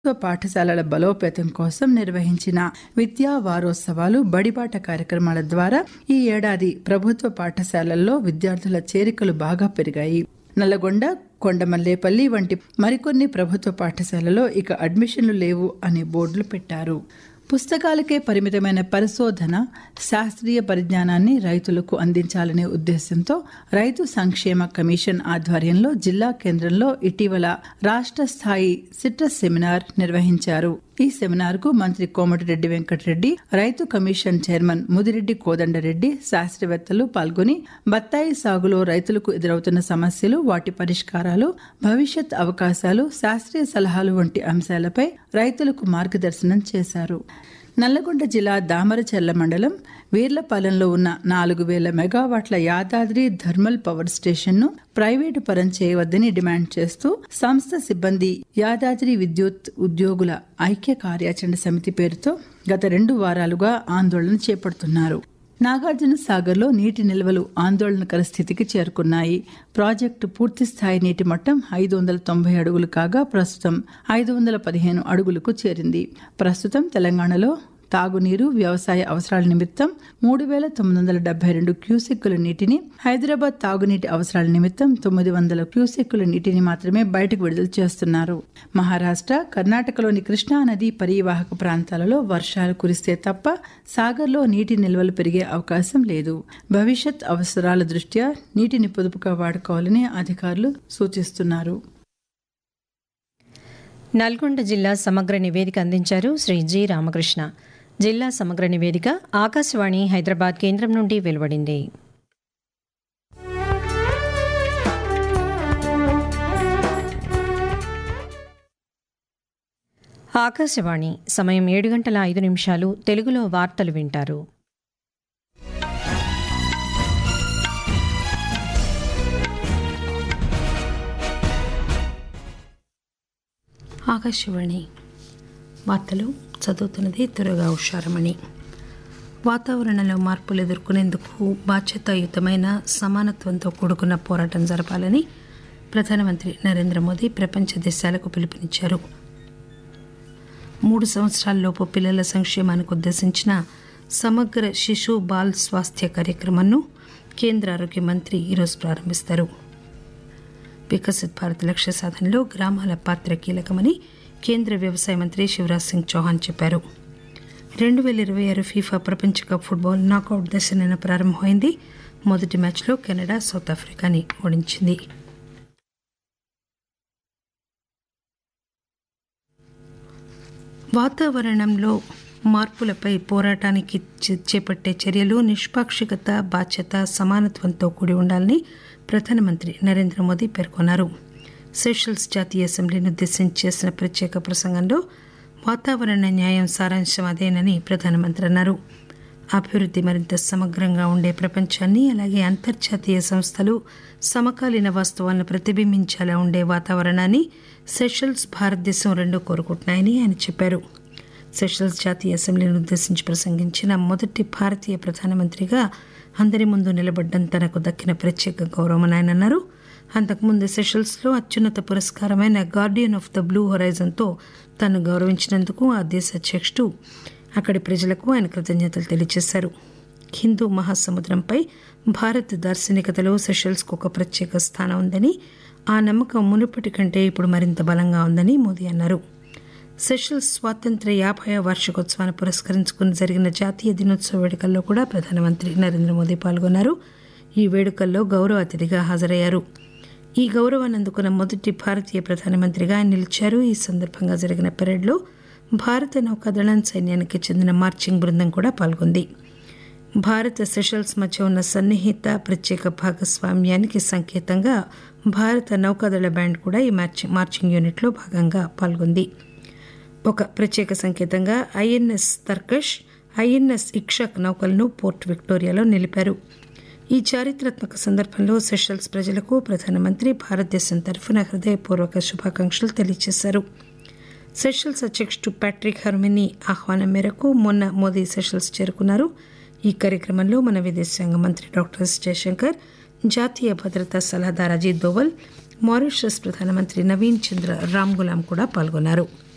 ప్రభుత్వ పాఠశాలల బలోపేతం కోసం నిర్వహించిన విద్యా వారోత్సవాలు బడిబాట కార్యక్రమాల ద్వారా ఈ ఏడాది ప్రభుత్వ పాఠశాలల్లో విద్యార్థుల చేరికలు బాగా పెరిగాయి నల్లగొండ కొండమల్లేపల్లి వంటి మరికొన్ని ప్రభుత్వ పాఠశాలలో ఇక అడ్మిషన్లు లేవు అనే బోర్డులు పెట్టారు పుస్తకాలకే పరిమితమైన పరిశోధన శాస్త్రీయ పరిజ్ఞానాన్ని రైతులకు అందించాలనే ఉద్దేశంతో రైతు సంక్షేమ కమిషన్ ఆధ్వర్యంలో జిల్లా కేంద్రంలో ఇటీవల రాష్ట్ర స్థాయి సిట్రస్ సెమినార్ నిర్వహించారు ఈ సెమినార్ కు మంత్రి కోమటిరెడ్డి వెంకటరెడ్డి రైతు కమిషన్ చైర్మన్ ముదిరెడ్డి కోదండరెడ్డి శాస్త్రవేత్తలు పాల్గొని బత్తాయి సాగులో రైతులకు ఎదురవుతున్న సమస్యలు వాటి పరిష్కారాలు భవిష్యత్ అవకాశాలు శాస్త్రీయ సలహాలు వంటి అంశాలపై రైతులకు మార్గదర్శనం చేశారు నల్లగొండ జిల్లా దామరచెర్ల మండలం వీర్లపాలెంలో ఉన్న నాలుగు వేల మెగావాట్ల యాదాద్రి థర్మల్ పవర్ స్టేషన్ను ప్రైవేటు పరం చేయవద్దని డిమాండ్ చేస్తూ సంస్థ సిబ్బంది యాదాద్రి విద్యుత్ ఉద్యోగుల ఐక్య కార్యాచరణ సమితి పేరుతో గత రెండు వారాలుగా ఆందోళన చేపడుతున్నారు నాగార్జున సాగర్లో నీటి నిల్వలు ఆందోళనకర స్థితికి చేరుకున్నాయి ప్రాజెక్టు పూర్తి స్థాయి నీటి మట్టం ఐదు వందల తొంభై అడుగులు కాగా ప్రస్తుతం ఐదు వందల పదిహేను అడుగులకు చేరింది ప్రస్తుతం తెలంగాణలో తాగునీరు వ్యవసాయ అవసరాల నిమిత్తం మూడు వేల తొమ్మిది వందల డెబ్బై రెండు క్యూసెక్కుల నీటిని హైదరాబాద్ తాగునీటి అవసరాల నిమిత్తం తొమ్మిది వందల క్యూసెక్కుల నీటిని మాత్రమే బయటకు విడుదల చేస్తున్నారు మహారాష్ట్ర కర్ణాటకలోని కృష్ణా నది పరివాహక ప్రాంతాలలో వర్షాలు కురిస్తే తప్ప సాగర్లో నీటి నిల్వలు పెరిగే అవకాశం లేదు భవిష్యత్ అవసరాల దృష్ట్యా నీటిని పొదుపుగా వాడుకోవాలని అధికారులు సూచిస్తున్నారు నల్గొండ జిల్లా సమగ్ర నివేదిక అందించారు శ్రీ జి రామకృష్ణ జిల్లా సమగ్ర నివేదిక ఆకాశవాణి హైదరాబాద్ కేంద్రం నుండి వెలువడింది ఆకాశవాణి సమయం ఏడు గంటల ఐదు నిమిషాలు తెలుగులో వార్తలు వింటారు ఆకాశవాణి వార్తలు చదువుతున్నది త్వరగా హుషారమణి వాతావరణంలో మార్పులు ఎదుర్కొనేందుకు బాధ్యతాయుతమైన సమానత్వంతో కూడుకున్న పోరాటం జరపాలని ప్రధానమంత్రి నరేంద్ర మోదీ ప్రపంచ దేశాలకు పిలుపునిచ్చారు మూడు సంవత్సరాలలోపు పిల్లల సంక్షేమానికి ఉద్దేశించిన సమగ్ర శిశు బాల్ స్వాస్థ్య కార్యక్రమాన్ని కేంద్ర ఆరోగ్య మంత్రి ఈరోజు ప్రారంభిస్తారు వికసిత్ భారత్ లక్ష్య సాధనలో గ్రామాల పాత్ర కీలకమని కేంద్ర వ్యవసాయ మంత్రి శివరాజ్ సింగ్ చౌహాన్ చెప్పారు రెండు వేల ఇరవై ఆరు ఫీఫా ప్రపంచ కప్ ఫుట్బాల్ నాకౌట్ దశ నిన్న ప్రారంభమైంది మొదటి మ్యాచ్లో కెనడా సౌత్ ఆఫ్రికాని ఓడించింది వాతావరణంలో మార్పులపై పోరాటానికి చేపట్టే చర్యలు నిష్పాక్షికత బాధ్యత సమానత్వంతో కూడి ఉండాలని ప్రధానమంత్రి నరేంద్ర మోదీ పేర్కొన్నారు సెషల్స్ జాతీయ అసెంబ్లీని ఉద్దేశించి చేసిన ప్రత్యేక ప్రసంగంలో వాతావరణ న్యాయం సారాంశం అదేనని ప్రధానమంత్రి అన్నారు అభివృద్ధి మరింత సమగ్రంగా ఉండే ప్రపంచాన్ని అలాగే అంతర్జాతీయ సంస్థలు సమకాలీన వాస్తవాలను ప్రతిబింబించేలా ఉండే వాతావరణాన్ని సెషల్స్ భారతదేశం రెండూ కోరుకుంటున్నాయని ఆయన చెప్పారు సెషల్స్ జాతీయ అసెంబ్లీని ఉద్దేశించి ప్రసంగించిన మొదటి భారతీయ ప్రధానమంత్రిగా అందరి ముందు నిలబడ్డం తనకు దక్కిన ప్రత్యేక గౌరవమని ఆయన అన్నారు అంతకుముందు సెషల్స్లో అత్యున్నత పురస్కారమైన గార్డియన్ ఆఫ్ ద బ్లూ హొరైజన్తో తను గౌరవించినందుకు ఆ దేశ అధ్యక్షుడు అక్కడి ప్రజలకు ఆయన కృతజ్ఞతలు తెలియజేశారు హిందూ మహాసముద్రంపై భారత్ దార్శనికతలో సెషల్స్కు ఒక ప్రత్యేక స్థానం ఉందని ఆ నమ్మకం మునుపటి కంటే ఇప్పుడు మరింత బలంగా ఉందని మోదీ అన్నారు సెషల్స్ స్వాతంత్ర యాభై వార్షికోత్సవాన్ని పురస్కరించుకుని జరిగిన జాతీయ దినోత్సవ వేడుకల్లో కూడా ప్రధానమంత్రి నరేంద్ర మోదీ పాల్గొన్నారు ఈ వేడుకల్లో గౌరవ అతిథిగా హాజరయ్యారు ఈ గౌరవాన్ని అందుకున్న మొదటి భారతీయ ప్రధానమంత్రిగా ఆయన నిలిచారు ఈ సందర్భంగా జరిగిన పెరేడ్లో భారత నౌకాదళం సైన్యానికి చెందిన మార్చింగ్ బృందం కూడా పాల్గొంది భారత సెషల్స్ మధ్య ఉన్న సన్నిహిత ప్రత్యేక భాగస్వామ్యానికి సంకేతంగా భారత నౌకాదళ బ్యాండ్ కూడా ఈ మార్చింగ్ మార్చింగ్ యూనిట్లో భాగంగా పాల్గొంది ఒక ప్రత్యేక సంకేతంగా ఐఎన్ఎస్ తర్కష్ ఐఎన్ఎస్ ఇక్షక్ నౌకలను పోర్ట్ విక్టోరియాలో నిలిపారు ఈ చారిత్రాత్మక సందర్భంలో సెషల్స్ ప్రజలకు ప్రధానమంత్రి భారతదేశం తరఫున హృదయపూర్వక శుభాకాంక్షలు తెలియజేశారు సెషల్స్ అధ్యక్షుడు ప్యాట్రిక్ హర్మినీ ఆహ్వానం మేరకు మొన్న మోదీ సెషల్స్ చేరుకున్నారు ఈ కార్యక్రమంలో మన విదేశాంగ మంత్రి డాక్టర్ ఎస్ జయశంకర్ జాతీయ భద్రతా సలహాదారు అజిత్ దోవల్ మారిషస్ ప్రధానమంత్రి నవీన్ చంద్ర రామ్ గులాం కూడా పాల్గొన్నారు